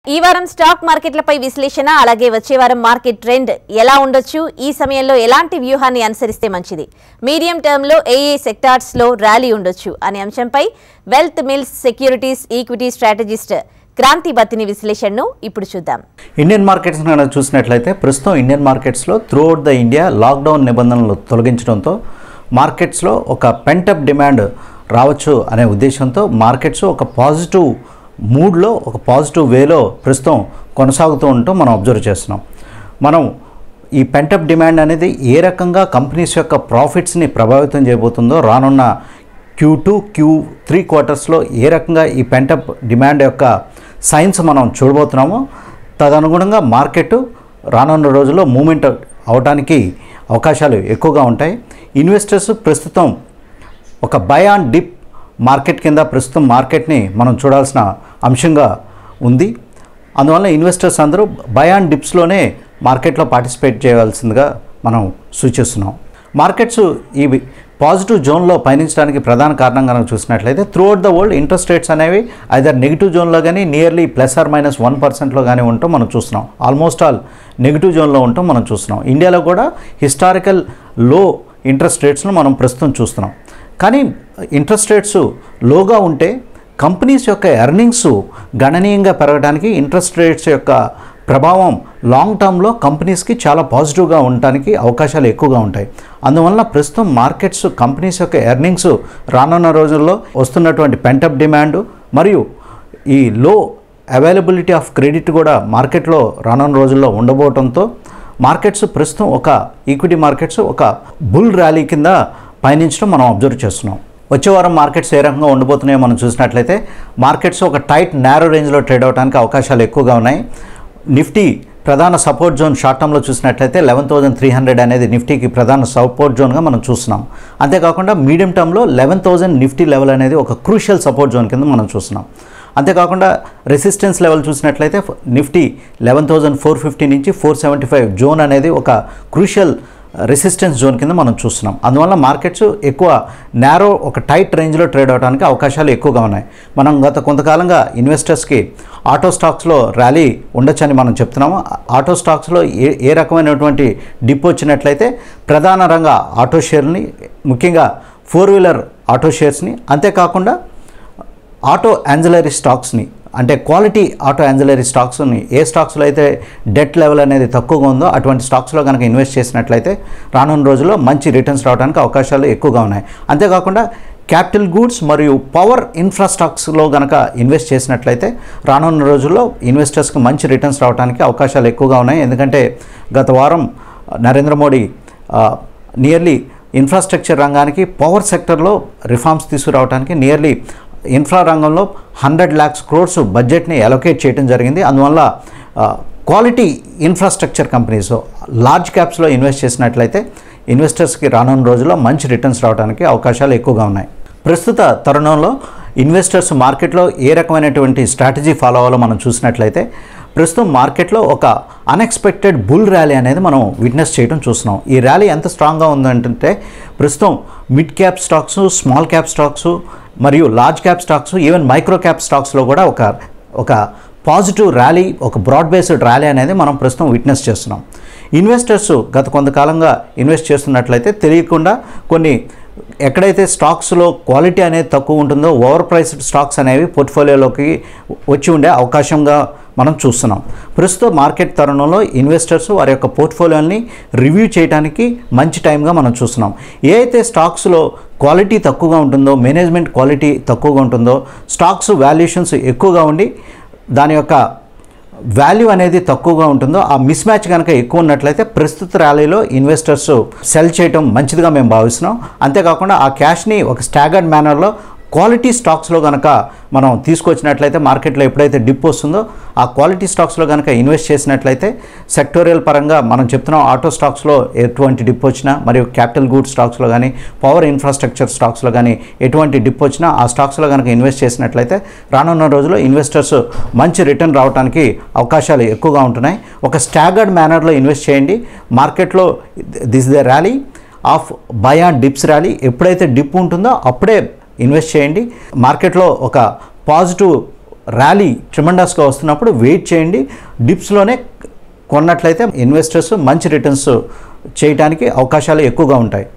ఈ వారం స్టాక్ మార్కెట్లపై విశ్లేషణ అలాగే వచ్చే వారం మార్కెట్ ట్రెండ్ ఎలా ఉండొచ్చు ఈ సమయంలో ఎలాంటి వ్యూహాన్ని అనుసరిస్తే మంచిది మీడియం టర్మ్ లో ఏ ఏ సెక్టార్స్ లో ర్యాలీ ఉండొచ్చు అనే అంశంపై Wealth Mills Securities equity strategist Kranthi Battini విశ్లేషణను ఇప్పుడు చూద్దాం ఇండియన్ మార్కెట్స్ కనుక చూసినట్లయితే ప్రస్తుతం ఇండియన్ మార్కెట్స్లో త్రూఅవుట్ ద ఇండియా లాక్డౌన్ నిబంధనలు తొలగించడంతో మార్కెట్స్లో ఒక పెంటప్ డిమాండ్ రావచ్చు అనే ఉద్దేశంతో మార్కెట్స్ ఒక పాజిటివ్ మూడ్లో ఒక పాజిటివ్ వేలో ప్రస్తుతం కొనసాగుతూ ఉండటం మనం అబ్జర్వ్ చేస్తున్నాం మనం ఈ పెంటప్ డిమాండ్ అనేది ఏ రకంగా కంపెనీస్ యొక్క ప్రాఫిట్స్ని ప్రభావితం చేయబోతుందో రానున్న క్యూ టూ క్యూ త్రీ క్వార్టర్స్లో ఏ రకంగా ఈ పెంటప్ డిమాండ్ యొక్క సైన్స్ మనం చూడబోతున్నామో తదనుగుణంగా మార్కెట్ రానున్న రోజుల్లో మూమెంట్ అవడానికి అవకాశాలు ఎక్కువగా ఉంటాయి ఇన్వెస్టర్స్ ప్రస్తుతం ఒక బై ఆన్ డిప్ మార్కెట్ కింద ప్రస్తుతం మార్కెట్ని మనం చూడాల్సిన అంశంగా ఉంది అందువల్ల ఇన్వెస్టర్స్ అందరూ బై ఆన్ డిప్స్లోనే మార్కెట్లో పార్టిసిపేట్ చేయవలసిందిగా మనం సూచిస్తున్నాం మార్కెట్స్ ఈ పాజిటివ్ జోన్లో పయనించడానికి ప్రధాన కారణం కనుక చూసినట్లయితే throughout the world interest rates అనేవి ఐదర్ నెగిటివ్ జోన్లో కానీ nearly plus or minus one పర్సెంట్లో కానీ ఉంటాం మనం చూస్తున్నాం ఆల్మోస్ట్ ఆల్ నెగిటివ్ జోన్లో ఉంటాం మనం చూస్తున్నాం ఇండియాలో కూడా హిస్టారికల్ లో ఇంట్రెస్ట్ రేట్స్ను మనం ప్రస్తుతం చూస్తున్నాం కానీ ఇంట్రెస్ట్ రేట్స్ లోగా ఉంటే కంపెనీస్ యొక్క ఎర్నింగ్స్ గణనీయంగా పెరగడానికి ఇంట్రెస్ట్ రేట్స్ యొక్క ప్రభావం లాంగ్ టర్మ్లో కంపెనీస్కి చాలా పాజిటివ్గా ఉండటానికి అవకాశాలు ఎక్కువగా ఉంటాయి అందువల్ల ప్రస్తుతం మార్కెట్స్ కంపెనీస్ యొక్క ఎర్నింగ్స్ రానున్న రోజుల్లో వస్తున్నటువంటి పెంటప్ డిమాండ్ మరియు ఈ లో అవైలబిలిటీ ఆఫ్ క్రెడిట్ కూడా మార్కెట్లో రానున్న రోజుల్లో ఉండబోవడంతో మార్కెట్స్ ప్రస్తుతం ఒక ఈక్విటీ మార్కెట్స్ ఒక బుల్ ర్యాలీ కింద పయనించడం మనం అబ్జర్వ్ చేస్తున్నాం వచ్చే వారం మార్కెట్స్ ఏ రకంగా ఉండబోతున్నాయో మనం చూసినట్లయితే మార్కెట్స్ ఒక టైట్ నేరో రేంజ్లో ట్రేడ్ అవడానికి అవకాశాలు ఎక్కువగా ఉన్నాయి నిఫ్టీ ప్రధాన సపోర్ట్ జోన్ షార్ట్ టర్మ్లో చూసినట్లయితే లెవెన్ థౌసండ్ త్రీ హండ్రెడ్ అనేది నిఫ్టీకి ప్రధాన సపోర్ట్ జోన్గా మనం చూస్తున్నాం అంతేకాకుండా మీడియం టర్మ్లో లెవెన్ థౌసండ్ నిఫ్టీ లెవెల్ అనేది ఒక క్రూషియల్ సపోర్ట్ జోన్ కింద మనం చూస్తున్నాం అంతేకాకుండా రెసిస్టెన్స్ లెవెల్ చూసినట్లయితే Nifty eleven thousand four fifty నుంచి ఫోర్ సెవెంటీ ఫైవ్ జోన్ అనేది ఒక క్రూషియల్ రెసిస్టెన్స్ జోన్ కింద మనం చూస్తున్నాం అందువల్ల మార్కెట్స్ ఎక్కువ నేరో ఒక టైట్ రేంజ్లో ట్రేడ్ అవడానికి అవకాశాలు ఎక్కువగా ఉన్నాయి మనం గత కొంతకాలంగా ఇన్వెస్టర్స్కి ఆటో స్టాక్స్లో ర్యాలీ ఉండొచ్చని మనం చెప్తున్నాము ఆటో స్టాక్స్లో ఏ ఏ రకమైనటువంటి డిప్ వచ్చినట్లయితే ప్రధాన రంగ ఆటో షేర్ని ముఖ్యంగా ఫోర్ వీలర్ ఆటో షేర్స్ని అంతేకాకుండా ఆటో యాన్జలరీ స్టాక్స్ని అంటే క్వాలిటీ ఆటో యాన్జలరీ స్టాక్స్ని ఏ స్టాక్స్లో అయితే డెట్ లెవెల్ అనేది తక్కువగా ఉందో అటువంటి స్టాక్స్లో కనుక ఇన్వెస్ట్ చేసినట్లయితే రానున్న రోజుల్లో మంచి రిటర్న్స్ రావడానికి అవకాశాలు ఎక్కువగా ఉన్నాయి అంతేకాకుండా క్యాపిటల్ గూడ్స్ మరియు పవర్ ఇన్ఫ్రాస్ట్రక్చర్లో కనుక ఇన్వెస్ట్ చేసినట్లయితే రానున్న రోజుల్లో ఇన్వెస్టర్స్కి మంచి రిటర్న్స్ రావడానికి అవకాశాలు ఎక్కువగా ఉన్నాయి ఎందుకంటే గత వారం నరేంద్ర మోడీ నియర్లీ ఇన్ఫ్రాస్ట్రక్చర్ రంగానికి పవర్ సెక్టర్లో రిఫార్మ్స్ తీసుకురావడానికి నియర్లీ ఇన్ఫ్రా రంగంలో హండ్రెడ్ ల్యాక్స్ క్రోర్స్ బడ్జెట్ని అలొకేట్ చేయడం జరిగింది అందువల్ల క్వాలిటీ ఇన్ఫ్రాస్ట్రక్చర్ కంపెనీస్ లార్జ్ క్యాప్స్లో ఇన్వెస్ట్ చేసినట్లయితే ఇన్వెస్టర్స్కి రానున్న రోజుల్లో మంచి రిటర్న్స్ రావడానికి అవకాశాలు ఎక్కువగా ఉన్నాయి ప్రస్తుత తరుణంలో ఇన్వెస్టర్స్ మార్కెట్లో ఏ రకమైనటువంటి స్ట్రాటజీ ఫాలో అవ్వాలో మనం చూసినట్లయితే ప్రస్తుతం మార్కెట్లో ఒక అన్ఎక్స్పెక్టెడ్ బుల్ ర్యాలీ అనేది మనం విట్నెస్ చేయడం చూస్తున్నాం ఈ ర్యాలీ ఎంత స్ట్రాంగ్గా ఉందంటే ప్రస్తుతం mid cap stocks small cap stocks మరియు large cap stocks even micro cap స్టాక్స్లో కూడా ఒక ఒక పాజిటివ్ ర్యాలీ ఒక బ్రాడ్ బేస్డ్ ర్యాలీ అనేది మనం ప్రస్తుతం విట్నెస్ చేస్తున్నాం ఇన్వెస్టర్స్ గత కొంతకాలంగా ఇన్వెస్ట్ చేస్తున్నట్లయితే తెలియకుండా కొన్ని ఎక్కడైతే స్టాక్స్లో క్వాలిటీ అనేది తక్కువ ఉంటుందో ఓవర్ ప్రైస్డ్ స్టాక్స్ అనేవి పోర్ట్ఫోలియోలోకి వచ్చి ఉండే అవకాశంగా మనం చూస్తున్నాం ప్రస్తుతం మార్కెట్ తరుణంలో ఇన్వెస్టర్స్ వారి యొక్క పోర్ట్ఫోలియోని రివ్యూ చేయడానికి మంచి టైంగా మనం చూస్తున్నాం ఏ అయితే స్టాక్స్లో క్వాలిటీ తక్కువగా ఉంటుందో మేనేజ్మెంట్ క్వాలిటీ తక్కువగా ఉంటుందో స్టాక్స్ వాల్యుయేషన్స్ ఎక్కువగా ఉండి దాని యొక్క వాల్యూ అనేది తక్కువగా ఉంటుందో ఆ మిస్ మ్యాచ్ కనుక ఎక్కువ ఉన్నట్లయితే ప్రస్తుత ర్యాలీలో ఇన్వెస్టర్స్ సెల్ చేయడం మంచిదిగా మేము భావిస్తున్నాం అంతేకాకుండా ఆ క్యాష్ని ఒక స్టాగర్డ్ మేనర్లో క్వాలిటీ స్టాక్స్లో కనుక మనం తీసుకొచ్చినట్లయితే మార్కెట్లో ఎప్పుడైతే డిప్ వస్తుందో ఆ క్వాలిటీ స్టాక్స్లో కనుక ఇన్వెస్ట్ చేసినట్లయితే సెక్టోరియల్ పరంగా మనం చెప్తున్నాం ఆటో స్టాక్స్లో ఎటువంటి డిప్ వచ్చినా మరియు క్యాపిటల్ గూడ్స్ స్టాక్స్లో కానీ పవర్ ఇన్ఫ్రాస్ట్రక్చర్ స్టాక్స్లో కానీ ఎటువంటి డిప్ వచ్చినా ఆ స్టాక్స్లో కనుక ఇన్వెస్ట్ చేసినట్లయితే రానున్న రోజుల్లో ఇన్వెస్టర్స్ మంచి రిటర్న్ రావడానికి అవకాశాలు ఎక్కువగా ఉంటున్నాయి ఒక స్టాగర్డ్ మేనర్లో ఇన్వెస్ట్ చేయండి మార్కెట్లో this the rally of buy on dips rally ఎప్పుడైతే డిప్ ఉంటుందో అప్పుడే ఇన్వెస్ట్ చేయండి మార్కెట్లో ఒక పాజిటివ్ ర్యాలీ ట్రిమండస్గా వస్తున్నప్పుడు వెయిట్ చేయండి డిప్స్లోనే కొన్నట్లయితే ఇన్వెస్టర్స్ మంచి రిటర్న్స్ చేయడానికి అవకాశాలు ఎక్కువగా ఉంటాయి